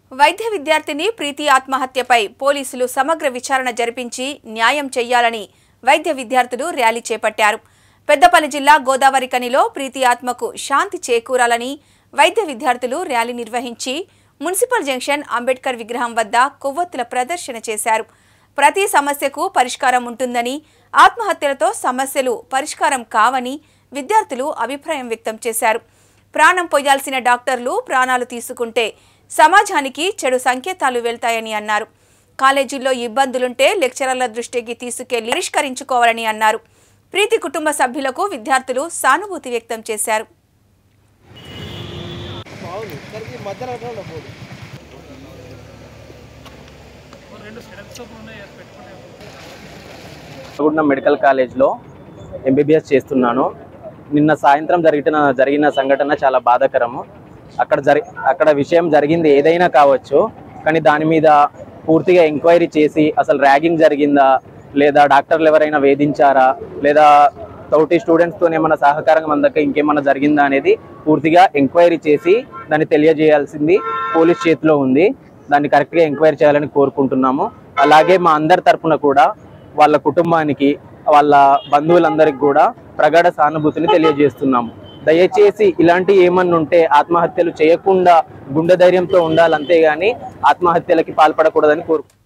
వైద్య విద్యార్థిని ప్రీతి ఆత్మహత్యపై పోలీసులు సమగ్ర విచారణ జరిపించి న్యాయం చెయ్యాలని వైద్య విద్యార్థులు ర్యాలీ చేపట్టారు పెద్దపల్లి జిల్లా గోదావరి కనిలో ప్రీతి ఆత్మకు శాంతి చేకూరాలని వైద్య విద్యార్థులు ర్యాలీ నిర్వహించి మున్సిపల్ జంక్షన్ అంబేద్కర్ విగ్రహం వద్ద కొవ్వొత్తుల ప్రదర్శన చేశారు ప్రతి సమస్యకు పరిష్కారం ఉంటుందని ఆత్మహత్యలతో సమస్యలు పరిష్కారం కావని విద్యార్థులు అభిప్రాయం వ్యక్తం చేశారు ప్రాణం పోయాల్సిన డాక్టర్లు ప్రాణాలు తీసుకుంటే సమాజానికి చెడు సంకేతాలు వెళ్తాయని అన్నారు కాలేజీల్లో ఇబ్బందులుంటే లెక్చరర్ల దృష్టికి తీసుకెళ్లి పరిష్కరించుకోవాలని అన్నారు ప్రీతి కుటుంబ సభ్యులకు విద్యార్థులు సానుభూతి వ్యక్తం చేశారు బాగుంది సరికి మధ్యలో అట్లా పోదు గుండం మెడికల్ కాలేజ్లో ఎంబీబీఎస్ చేస్తున్నాను నిన్న సాయంత్రం జరిగిన జరిగిన సంఘటన చాలా బాధాకరము అక్కడ జరి అక్కడ విషయం జరిగింది ఏదైనా కావచ్చు కానీ దాని మీద పూర్తిగా ఎంక్వైరీ చేసి అసలు ర్యాగింగ్ జరిగిందా లేదా డాక్టర్లు ఎవరైనా వేధించారా లేదా తోటి స్టూడెంట్స్తో ఏమైనా సహకారం అందక ఇంకేమైనా జరిగిందా అనేది పూర్తిగా ఎంక్వైరీ చేసి దాన్ని తెలియజేయాల్సింది పోలీస్ చేతిలో ఉంది దాన్ని కరెక్ట్గా ఎంక్వైరీ చేయాలని కోరుకుంటున్నాము అలాగే మా అందరి తరపున కూడా వాళ్ళ కుటుంబానికి వాళ్ళ బంధువులందరికీ కూడా ప్రగాఢ సానుభూతిని తెలియజేస్తున్నాము దయచేసి ఇలాంటి ఏమన్నా ఉంటే ఆత్మహత్యలు చేయకుండా గుండె ధైర్యంతో ఉండాలి అంతేగాని ఆత్మహత్యలకి పాల్పడకూడదని కోరు